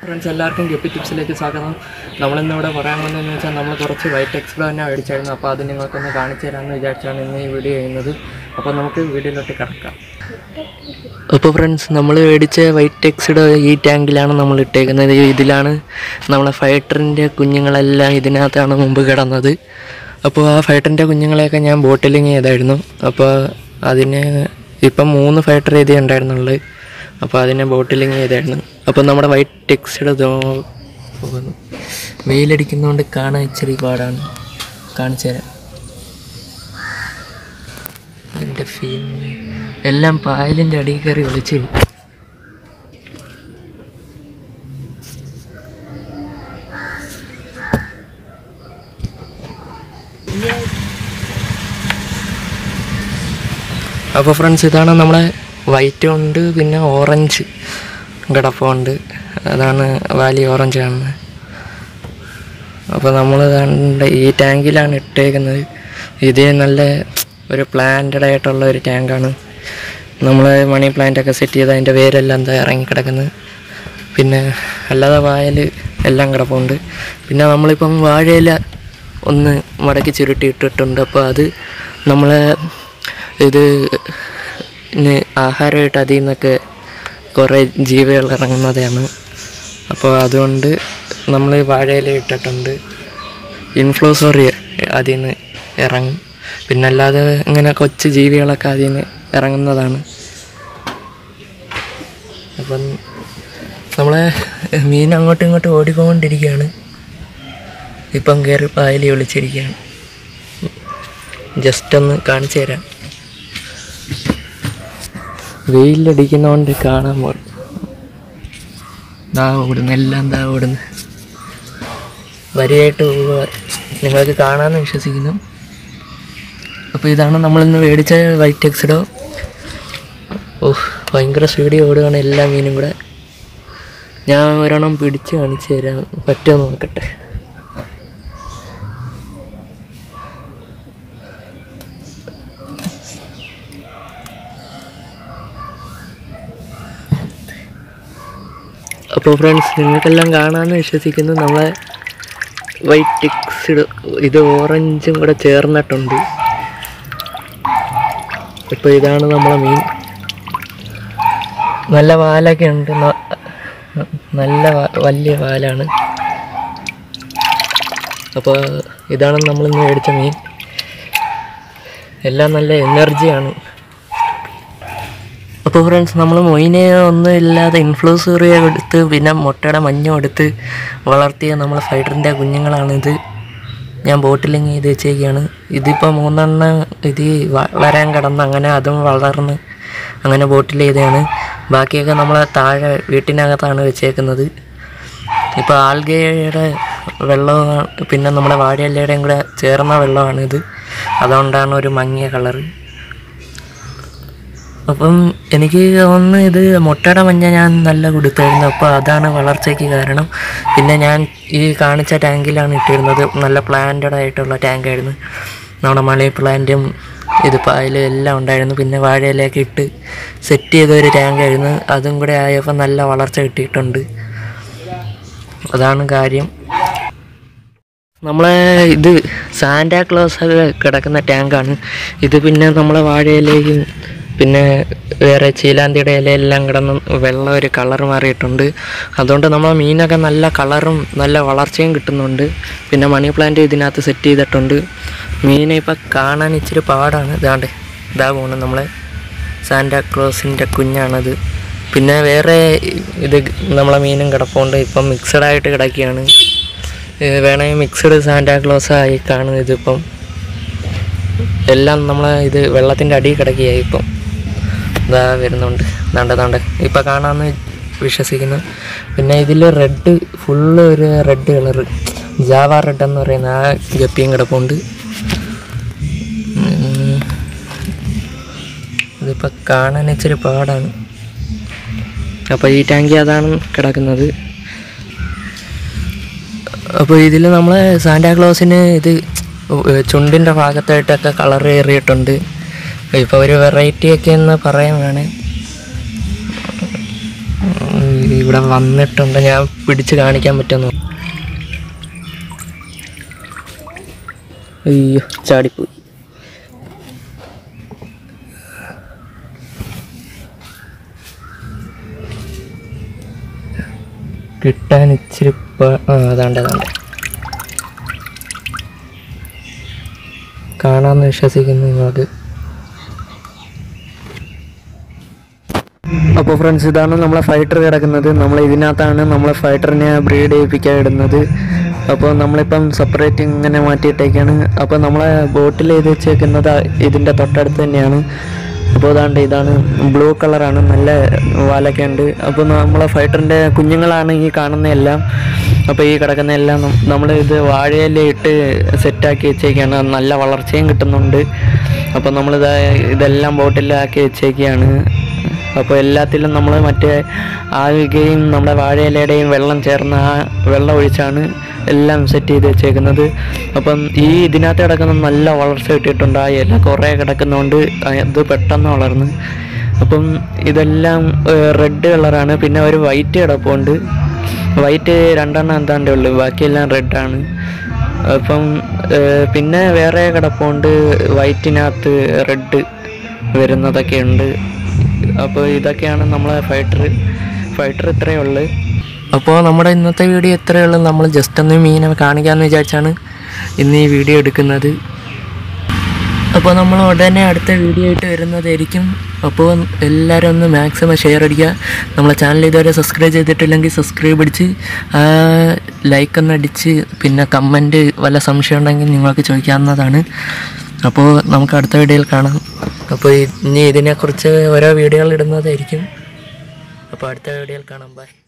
Friends എല്ലാവർക്കും guppy ടിപ്സിലേക്ക് സ്വാഗതം നമ്മളിന്ന് ഇവിടെ പറയാൻ വന്നതെന്ന് വെച്ചാൽ നമ്മൾ കുറച്ച് വൈറ്റ് എക്സ്പ്ലോ തന്നെ മേടിച്ചായിരുന്നു അപ്പോൾ അത് നിങ്ങൾക്കൊന്ന് കാണിച്ചു തരാമെന്ന് വിചാരിച്ചാണ് ഇന്ന് ഈ വീഡിയോ ചെയ്യുന്നത് അപ്പോൾ നമുക്ക് വീഡിയോയിലോട്ട് കിടക്കാം അപ്പോൾ ഫ്രണ്ട്സ് നമ്മൾ മേടിച്ച വൈറ്റ് എക്സിഡ് ഈ ടാങ്കിലാണ് നമ്മൾ ഇട്ടേക്കുന്നത് ഇതിലാണ് നമ്മളെ ഫൈറ്ററിൻ്റെ കുഞ്ഞുങ്ങളെല്ലാം ഇതിനകത്താണ് മുമ്പ് കിടന്നത് അപ്പോൾ ആ ഫൈറ്ററിൻ്റെ കുഞ്ഞുങ്ങളെയൊക്കെ ഞാൻ ബോട്ടിലിങ് ചെയ്തായിരുന്നു അപ്പോൾ അതിന് ഇപ്പം മൂന്ന് ഫൈറ്റർ ചെയ്തേ ഉണ്ടായിരുന്നുള്ളത് അപ്പോൾ അതിനെ ബോട്ടിലിങ് ചെയ്തായിരുന്നു അപ്പോൾ നമ്മുടെ വൈറ്റ് ടെക്സ്ഡ് പോകുന്നു വെയിലടിക്കുന്നതുകൊണ്ട് കാണാൻ ഇച്ചിരി പാടാണ് കാണിച്ചു തരാം എൻ്റെ ഫീൽ എല്ലാം പായലിൻ്റെ അടിയിൽ കയറി ഒളിച്ച് അപ്പോൾ ഫ്രണ്ട്സ് ഇതാണ് നമ്മളെ വൈറ്റ് ഉണ്ട് പിന്നെ ഓറഞ്ച് കിടപ്പുണ്ട് അതാണ് വാലി ഓറഞ്ച് കാണുന്നത് അപ്പോൾ നമ്മൾ കണ്ട ഈ ടാങ്കിലാണ് ഇട്ടേക്കുന്നത് ഇത് നല്ല ഒരു പ്ലാന്റഡ് ആയിട്ടുള്ള ഒരു ടാങ്കാണ് നമ്മൾ മണി പ്ലാന്റ് ഒക്കെ സെറ്റ് ചെയ്ത് അതിൻ്റെ വേരെല്ലാം എന്താ ഇറങ്ങിക്കിടക്കുന്നത് പിന്നെ അല്ലാതെ വായൽ എല്ലാം കിടപ്പുണ്ട് പിന്നെ നമ്മളിപ്പം വാഴയില ഒന്ന് മടക്കി ചുരുട്ടി ഇട്ടിട്ടുണ്ട് അപ്പോൾ അത് നമ്മളെ ഇത് ന് ആഹാരമായിട്ട് അതിൽ നിന്നൊക്കെ കുറേ ജീവികൾ ഇറങ്ങുന്നതാണ് അപ്പോൾ അതുകൊണ്ട് നമ്മൾ വാഴയില ഇട്ടിട്ടുണ്ട് ഇൻഫ്ലോസോറിയ അതിൽ നിന്ന് ഇറങ്ങും പിന്നെ അല്ലാതെ ഇങ്ങനെ കൊച്ചു ജീവികളൊക്കെ അതിൽ നിന്ന് ഇറങ്ങുന്നതാണ് അപ്പം നമ്മളെ മീൻ അങ്ങോട്ടും ഇങ്ങോട്ടും ഓടിക്കൊണ്ടിരിക്കുകയാണ് ഇപ്പം കയറി പായലി വിളിച്ചിരിക്കുകയാണ് ജസ്റ്റ് ഒന്ന് കാണിച്ചു തരാം വെയിലടിക്കുന്നതുകൊണ്ട് കാണാൻ പോ ദാ ഓടുന്നു എല്ലാം ദാ ഓടുന്നു വരിയായിട്ട് പോവുക നിങ്ങൾക്ക് കാണാമെന്ന് വിശ്വസിക്കുന്നു അപ്പോൾ ഇതാണ് നമ്മളിന്ന് മേടിച്ച വൈറ്റ് എക്സിഡോ ഓഹ് ഭയങ്കര സ്പീഡിൽ ഓടുകയാണ് എല്ലാ മീനും കൂടെ ഞാൻ ഒരെണ്ണം പിടിച്ച് കാണിച്ചു തരാം പറ്റുമോ നോക്കട്ടെ അപ്പോൾ ഫ്രണ്ട്സ് നിങ്ങൾക്കെല്ലാം കാണാമെന്ന് വിശ്വസിക്കുന്നു നമ്മളെ വൈറ്റ് ടിക്സ് ഇത് ഓറഞ്ചും കൂടെ ചേർന്നിട്ടുണ്ട് ഇപ്പോൾ ഇതാണ് നമ്മളെ മീൻ നല്ല വാലൊക്കെ ഉണ്ട് ന- നല്ല വാ- വലിയ വാലാണ് അപ്പോൾ ഇതാണ് നമ്മളിന്ന് മേടിച്ച മീൻ എല്ലാം നല്ല എനർജിയാണ് അപ്പോൾ ഫ്രണ്ട്സ് നമ്മൾ മൊയിനെ ഒന്നും ഇല്ലാതെ ഇൻഫ്ലൂസറിയ എടുത്ത് പിന്നെ മുട്ടയുടെ മഞ്ഞ എടുത്ത് വളർത്തിയ നമ്മൾ ഫൈറ്ററിൻ്റെ കുഞ്ഞുങ്ങളാണിത് ഞാൻ ബോട്ടിലിങ് ചെയ്ത് വെച്ചേക്കാണ് ഇതിപ്പോൾ മൂന്നെണ്ണം ഇത് വ- വരാൻ കിടന്ന് അങ്ങനെ അതും വളർന്ന് അങ്ങനെ ബോട്ടിൽ ചെയ്തതാണ് ബാക്കിയൊക്കെ നമ്മൾ താഴെ വീട്ടിനകത്താണ് വെച്ചേക്കുന്നത് ഇപ്പോൾ ആൽഗയുടെ വെള്ളവും പിന്നെ നമ്മുടെ വാഴയിലയുടെയും കൂടെ ചേർന്ന വെള്ളമാണിത് അതുകൊണ്ടാണ് ഒരു മങ്ങിയ കളറ് അപ്പം എനിക്ക് തോന്നുന്നു ഇത് മുട്ടയുടെ മഞ്ഞ ഞാൻ നല്ല കൊടുത്തായിരുന്നു അപ്പോൾ അതാണ് വളർച്ചയ്ക്ക് കാരണം പിന്നെ ഞാൻ ഈ കാണിച്ച ടാങ്കിലാണ് ഇട്ടിരുന്നത് നല്ല പ്ലാന്റഡ് ആയിട്ടുള്ള ടാങ്കായിരുന്നു നമ്മുടെ മണി പ്ലാന്റും ഇത് പായലും എല്ലാം ഉണ്ടായിരുന്നു പിന്നെ വാഴയിലേക്ക് ഇട്ട് സെറ്റ് ചെയ്ത ഒരു ടാങ്കായിരുന്നു അതും കൂടെ ആയപ്പോൾ നല്ല വളർച്ച കിട്ടിയിട്ടുണ്ട് അതാണ് കാര്യം നമ്മളെ ഇത് സാന്റാക്ലോസ് ഒക്കെ കിടക്കുന്ന ടാങ്കാണ് ഇത് പിന്നെ നമ്മളെ വാഴയിലേക്കും പിന്നെ വേറെ ചീലാന്തിയുടെ ഇലയെല്ലാം കിടന്ന് വെള്ളം ഒരു കളർ മാറിയിട്ടുണ്ട് അതുകൊണ്ട് നമ്മളെ മീനൊക്കെ നല്ല കളറും നല്ല വളർച്ചയും കിട്ടുന്നുണ്ട് പിന്നെ മണി പ്ലാന്റ് ഇതിനകത്ത് സെറ്റ് ചെയ്തിട്ടുണ്ട് മീനെ ഇപ്പം കാണാൻ ഇച്ചിരി പാടാണ് ഇതാണ്ട് ഇതാ പോണ് നമ്മളെ സാന്റാക്ലോസിൻ്റെ കുഞ്ഞാണത് പിന്നെ വേറെ ഇത് നമ്മളെ മീനും കിടപ്പുണ്ട് ഇപ്പം മിക്സഡ് ആയിട്ട് കിടക്കുകയാണ് ഇത് വേണമെങ്കിൽ മിക്സഡ് സാന്റാക്ലോസ് ആയി കാണും ഇതിപ്പം എല്ലാം നമ്മളെ ഇത് വെള്ളത്തിൻ്റെ അടിയിൽ കിടക്കുകയായി ഇപ്പം ഇതാ വരുന്നുണ്ട് ദാണ്ട ദാണ്ട ഇപ്പം കാണാമെന്ന് വിശ്വസിക്കുന്നു പിന്നെ ഇതിൽ റെഡ് ഫുള്ള് ഒരു റെഡ് കളറ് ജാവ റെഡ് എന്ന് പറയുന്ന ആ ഗപ്പിയും കിടപ്പുണ്ട് ഉം. ഇതിപ്പോൾ കാണാൻ ഇച്ചിരി പാടാണ് അപ്പോൾ ഈ ടാങ്കി അതാണ് കിടക്കുന്നത് അപ്പോൾ ഇതിൽ നമ്മൾ സാന്റാക്ലോസിന് ഇത് ചുണ്ടിൻ്റെ ഭാഗത്തായിട്ടൊക്കെ കളർ ഏറിയിട്ടുണ്ട് ഇപ്പോൾ ഒരു വെറൈറ്റി ഒക്കെ എന്ന് പറയാൻ വേണേ ഉം, ഇവിടെ വന്നിട്ടുണ്ട് ഞാൻ പിടിച്ച് കാണിക്കാൻ പറ്റുമെന്ന് അയ്യോ ചാടിപ്പോയി കിട്ടാൻ ഇച്ചിരി പ- ആ അതാണ്ട് അതാണ്ട് കാണാമെന്ന് വിശ്വസിക്കുന്നു നിങ്ങൾക്ക് അപ്പോൾ ഫ്രണ്ട്സ് ഇതാണ് നമ്മളെ ഫൈറ്റർ കിടക്കുന്നത് നമ്മൾ ഇതിനകത്താണ് നമ്മളെ ഫൈറ്ററിനെ ബ്രീഡ് ചെയ്യിപ്പിക്കാൻ ഇടുന്നത് അപ്പോൾ നമ്മളിപ്പം സെപ്പറേറ്റ് ഇങ്ങനെ മാറ്റിയിട്ടേക്കാണ് അപ്പോൾ നമ്മളെ ബോട്ടിൽ ചെയ്ത് വെച്ചേക്കുന്നത് ഇതിൻ്റെ തൊട്ടടുത്ത് തന്നെയാണ് അപ്പോൾ ഇതാണ്ട് ഇതാണ് ബ്ലൂ കളറാണ് നല്ല വാലൊക്കെ ഉണ്ട് അപ്പോൾ നമ്മളെ ഫൈറ്ററിൻ്റെ കുഞ്ഞുങ്ങളാണ് ഈ കാണുന്നതെല്ലാം അപ്പോൾ ഈ കിടക്കുന്ന എല്ലാം നമ്മൾ ഇത് വാഴയില ഇട്ട് സെറ്റാക്കി വെച്ചേക്കാണ് നല്ല വളർച്ചയും കിട്ടുന്നുണ്ട് അപ്പോൾ നമ്മളിത് ഇതെല്ലാം ബോട്ടിലാക്കി വെച്ചേക്കാണ് അപ്പോൾ എല്ലാത്തിലും നമ്മൾ മറ്റേ ആവികയും നമ്മുടെ വാഴയിലയുടെയും വെള്ളം ചേർന്ന് ആ വെള്ളം ഒഴിച്ചാണ് എല്ലാം സെറ്റ് ചെയ്ത് വെച്ചേക്കുന്നത് അപ്പം ഈ ഇതിനകത്ത് കിടക്കുന്ന നല്ല വളർച്ച കിട്ടിയിട്ടുണ്ട് ആ ഇല കുറേ കിടക്കുന്നതുകൊണ്ട് അത് പെട്ടെന്ന് വളർന്ന് അപ്പം ഇതെല്ലാം റെഡ് കളറാണ് പിന്നെ ഒരു വൈറ്റ് കിടപ്പുണ്ട് വൈറ്റ് രണ്ടെണ്ണം എന്താണ്ടേ ഉള്ളൂ ബാക്കിയെല്ലാം റെഡാണ് അപ്പം ഏഹ്, പിന്നെ വേറെ കിടപ്പുണ്ട് വൈറ്റിനകത്ത് റെഡ് വരുന്നതൊക്കെ ഉണ്ട് അപ്പോൾ ഇതൊക്കെയാണ് നമ്മളെ ഫൈറ്റർ ഫൈറ്റർ ഇത്രയേ ഉള്ളൂ അപ്പോൾ നമ്മുടെ ഇന്നത്തെ വീഡിയോ ഇത്രയേ ഉള്ളൂ നമ്മൾ ജസ്റ്റ് ഒന്ന് മീനെ കാണിക്കാമെന്ന് വിചാരിച്ചാണ് ഇന്ന് ഈ വീഡിയോ എടുക്കുന്നത് അപ്പോൾ നമ്മൾ ഉടനെ അടുത്ത വീഡിയോ ആയിട്ട് വരുന്നതായിരിക്കും അപ്പോൾ എല്ലാവരും ഒന്ന് മാക്സിമം ഷെയർ അടിക്കുക നമ്മളെ ചാനൽ ഇതുവരെ സബ്സ്ക്രൈബ് ചെയ്തിട്ടില്ലെങ്കിൽ സബ്സ്ക്രൈബ് അടിച്ച് ലൈക്ക് ഒന്ന് അടിച്ച് പിന്നെ കമൻറ്റ് വല്ല സംശയം ഉണ്ടെങ്കിൽ നിങ്ങൾക്ക് ചോദിക്കാവുന്നതാണ് അപ്പോൾ നമുക്ക് അടുത്ത വീഡിയോയിൽ കാണാം അപ്പോൾ ഇനി ഇതിനെക്കുറിച്ച് ഓരോ വീഡിയോകൾ ഇടുന്നതായിരിക്കും അപ്പോൾ അടുത്ത വീഡിയോയിൽ കാണാം ബൈ